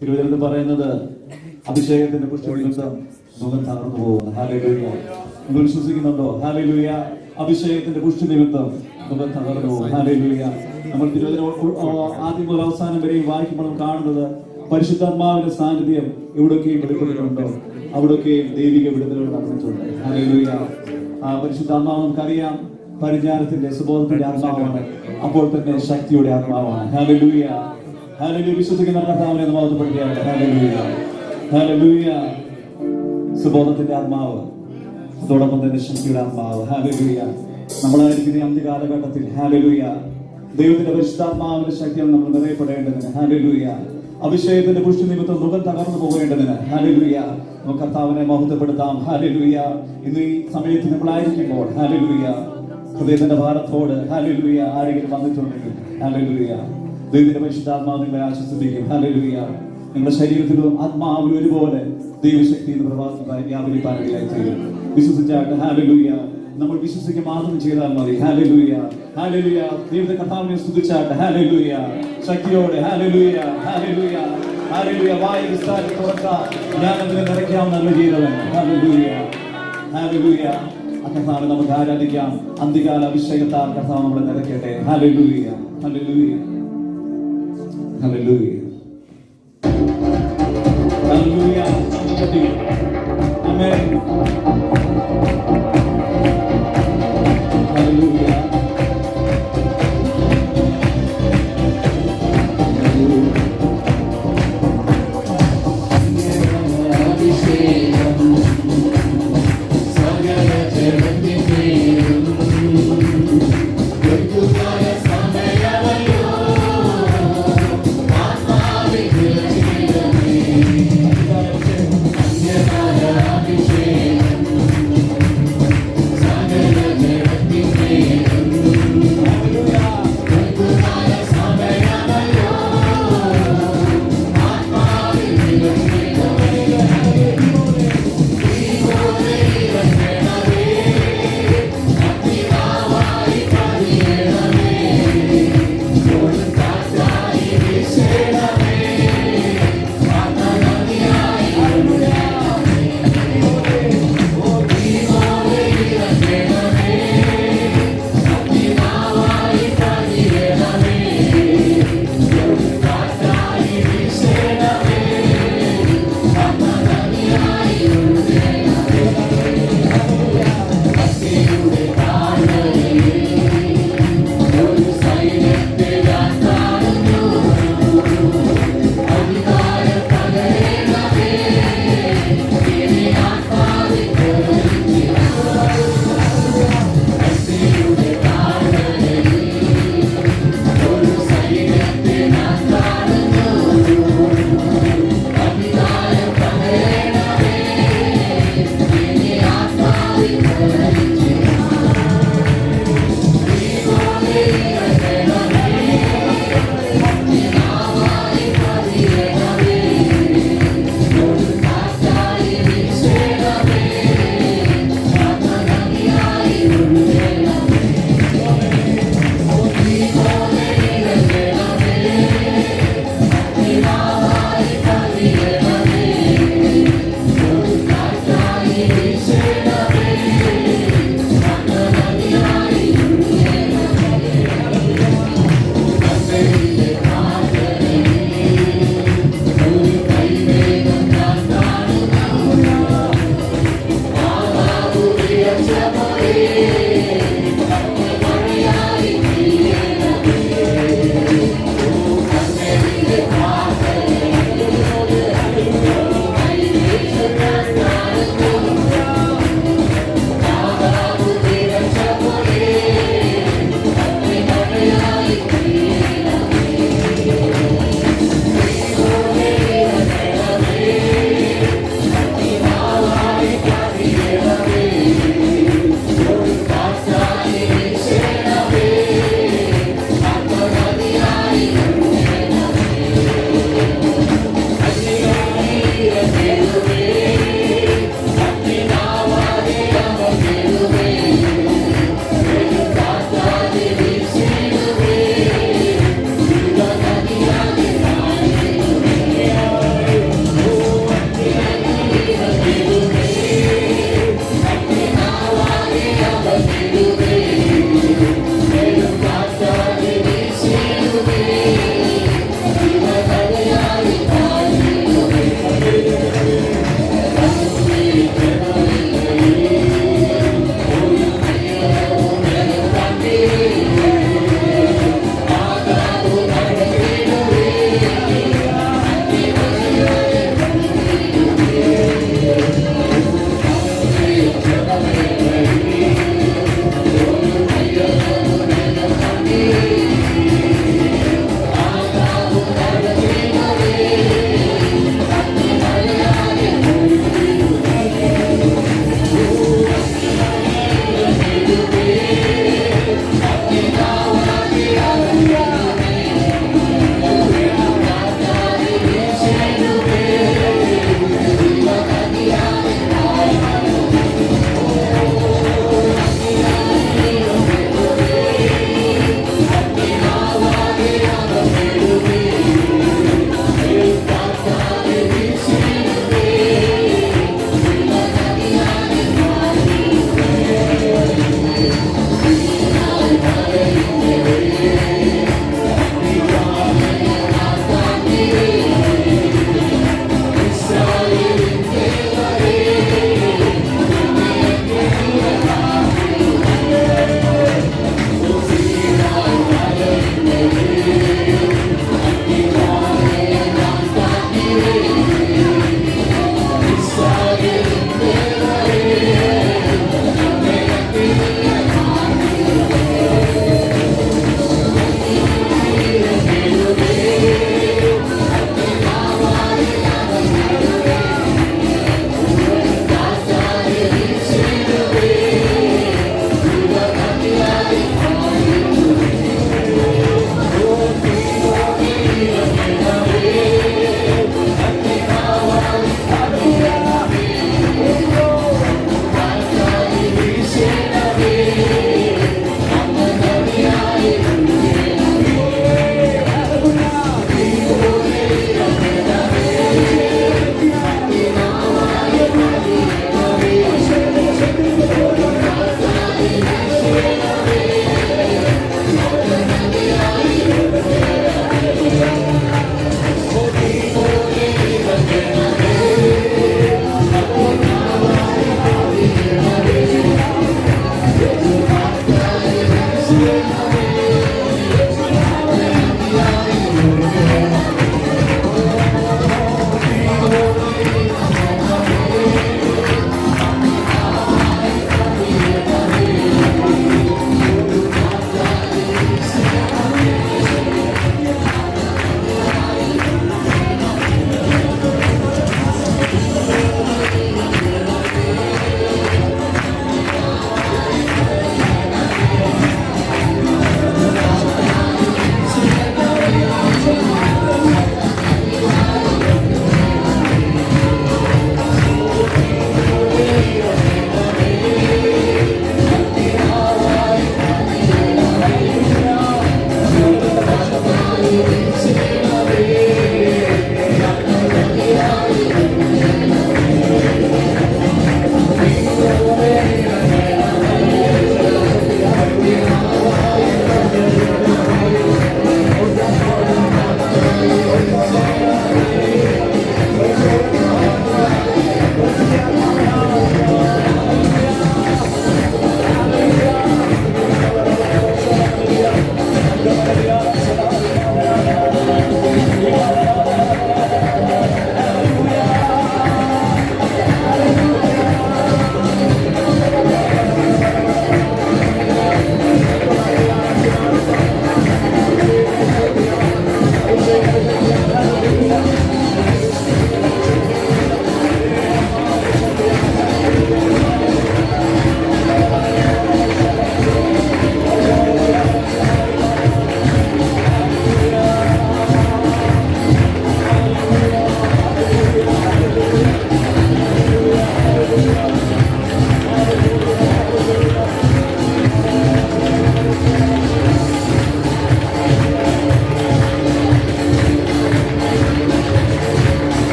തിരുവനന്തപുരത്ത് പറയുന്നത് അഭിഷേകത്തിന്റെ പുഷ്പനിമിത്തം സുഖം തകർന്നു പോകുന്നു ഹാലലൂയ നിങ്ങൾ വിശ്വസിക്കുന്നുണ്ടോ ഹാലലൂയ അഭിഷേകത്തിന്റെ പുഷ്ടി നിമിത്തം സുഖം തകർന്നു പോകും ഹാലലൂയ നമ്മൾ തിരുവനന്തപുരം ആദ്യം മുതൽ അവസാനം വരെയും വായിക്കുമ്പോൾ നമ്മൾ കാണുന്നത് പരിശുദ്ധാത്മാവിന്റെ സാന്നിധ്യം എവിടെയൊക്കെയും വെളിപ്പെട്ടിട്ടുണ്ടോ അവിടെയൊക്കെയും ദൈവിക വിടുതലുകൾ നടന്നിട്ടുണ്ട് ഹാലലൂയ ആ പരിശുദ്ധാത്മാവ് നമുക്കറിയാം പരിജ്ഞാനത്തിന്റെ സുബോധത്തിന്റെ ആത്മാവാണ് അപ്പോൾ തന്നെ ശക്തിയുടെ ആത്മാവാണ് ഹാലലൂയ ഹാലലൂയ വിശ്വസിക്കുന്ന കർത്താവിനെ ഒന്ന് മഹത്വപ്പെടുത്തിയാണ് ഹാലലൂയ ഹാലലൂയ സുബോധത്തിന്റെ ആത്മാവ് അതോടൊപ്പം തന്നെ ശക്തിയുടെ ആത്മാവ് ഹാലലൂയ നമ്മളായിരിക്കുന്ന ഈ അന്ത്യ കാലഘട്ടത്തിൽ ഹാലലൂയ ദൈവത്തിന്റെ പരിശുദ്ധാത്മാവിന്റെ ശക്തിയാണ് നമ്മൾ നിറയപ്പെടേണ്ടതിന് ഹാലലൂയ അഭിഷേകത്തിന്റെ പുഷ്ടി നിമിത്തം മുഖം തകർന്നു പോകേണ്ടതിന് ഹാലലൂയ നമുക്ക് കർത്താവിനെ മഹത്വപ്പെടുത്താം ഹാലലൂയ ഇന്ന് ഈ സമയത്ത് നമ്മളായിരിക്കുമ്പോൾ ഹാലലൂയ ഹൃദയത്തിന്റെ ഭാരത്തോട് ഹാലലൂയ ആരെങ്കിലും വന്നിട്ടുണ്ടെങ്കിൽ ഹാലലൂയ ദൈവത്തിന്റെ പരിശുദ്ധാത്മാവ് നിങ്ങളെ ആശ്വസിപ്പിക്കും ഹാലലൂയ നിങ്ങളുടെ ശരീരത്തിലും ആത്മാവിലും ഒരുപോലെ ദൈവശക്തി എന്ന് പ്രവാസമായി വ്യാപരിപ്പാനിടയായി തീരും വിശ്വസിച്ചാട്ട് ഹാലലൂയ നമ്മൾ വിശ്വസിക്കുക മാത്രം ചെയ്താൽ മതി ഹാലലൂയ ഹാലലൂയ ദൈവത്തെ കർത്താവിനെ സ്തുതിച്ചാട്ട് ഹാലലൂയ ശക്തിയോടെ ഹാലലൂയ ഹാലലൂയ ഹാലലൂയ വായ വിസ്താരം തുറക്കാം ഞാൻ അതിനെ നിറയ്ക്കാം നല്ല ചെയ്തവൻ ഹാലലൂയ ഹാലലൂയ ആ കർത്താവിനെ നമുക്ക് ആരാധിക്കാം അന്തികാല അഭിഷേകത്താൽ കർത്താവ് നമ്മളെ നിറയ്ക്കട്ടെ ഹാലലൂയ ഹാലലൂയ ഹാലലൂയ ഹാലലൂയ ആമേൻ ഹാലലൂയ അന്യകാല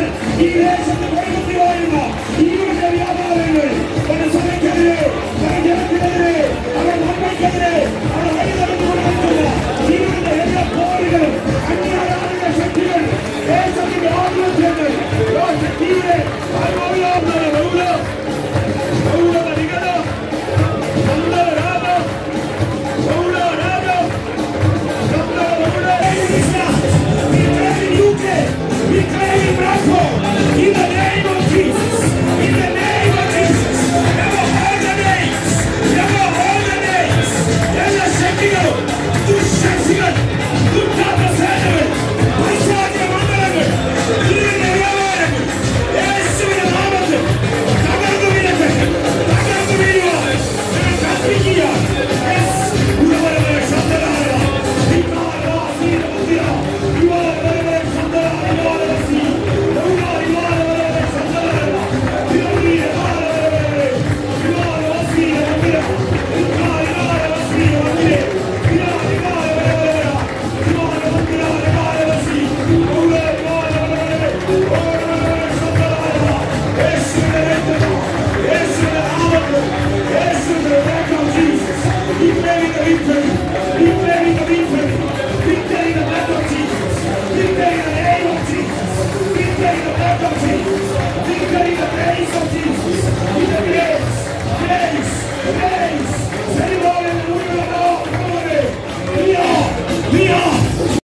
ഈ ദേശത്ത് വൈകുന്നേരം വാഴുന്ന ഈയുടെ വ്യാപാരങ്ങൾ ഒരു സഭയ്ക്കെതിരെ ഒരു ജനത്തിനെതിരെ അവർ നന്മയ്ക്കെതിരെ അവർ വഴി നടന്നുകൊണ്ടിരിക്കുന്ന ഈയുടെ എല്ലാ പോരുകളും അന്യാരാധന ശക്തികൾ ദേശത്തിന്റെ ആധിപത്യങ്ങൾ ശക്തിയുടെ Yes! Yes!